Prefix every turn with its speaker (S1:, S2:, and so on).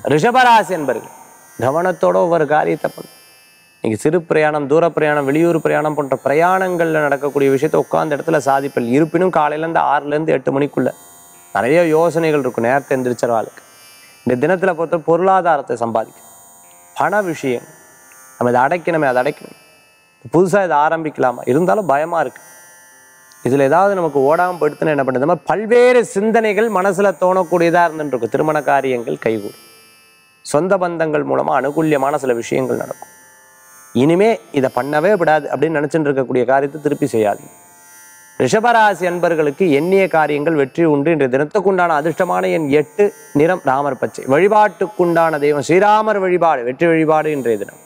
S1: ரிஷபராசி என்பர்கள் கவனத்தோட ஒவ்வொரு காரியத்தை பண்ணும் நீங்க சிறு பிரயாணம் தூர பிரயாணம் வெளியூர் பிரயாணம் போன்ற பிரயாணங்களில் நடக்கக்கூடிய விஷயத்தை உட்கார்ந்த இடத்துல சாதிப்பல் இருப்பினும் காலையிலேருந்து ஆறுலேருந்து எட்டு மணிக்குள்ள நிறைய யோசனைகள் இருக்கும் நேரத்தை எந்திரிச்சவாளுக்கு இந்த தினத்தில் பொறுத்த பொருளாதாரத்தை சம்பாதிக்கும் பண விஷயம் நம்ம இதை அடைக்கணுமே அதை அடைக்கணும் புதுசாக இதை ஆரம்பிக்கலாமா இருந்தாலும் பயமாக இருக்கு இதில் ஏதாவது நமக்கு ஓடாமல் போயிடுத்துன்னு என்ன பண்ணுறது இந்த மாதிரி பல்வேறு சிந்தனைகள் மனசில் தோணக்கூடியதாக இருந்துட்டு இருக்கும் திருமண காரியங்கள் கைகூடும் சொந்த பந்தங்கள் மூலமாக அனுகூல்யமான சில விஷயங்கள் நடக்கும் இனிமே இதை பண்ணவே விடாது அப்படின்னு நினச்சிட்டு இருக்கக்கூடிய காரியத்தை திருப்பி செய்யாதீங்க ரிஷபராசி அன்பர்களுக்கு எண்ணிய காரியங்கள் வெற்றி உண்டு இன்றைய தினத்துக்குண்டான அதிர்ஷ்டமான எண் எட்டு நிறம் ராமர் பச்சை வழிபாட்டுக்குண்டான தெய்வம் ஸ்ரீராமர் வழிபாடு வெற்றி வழிபாடு இன்றைய தினம்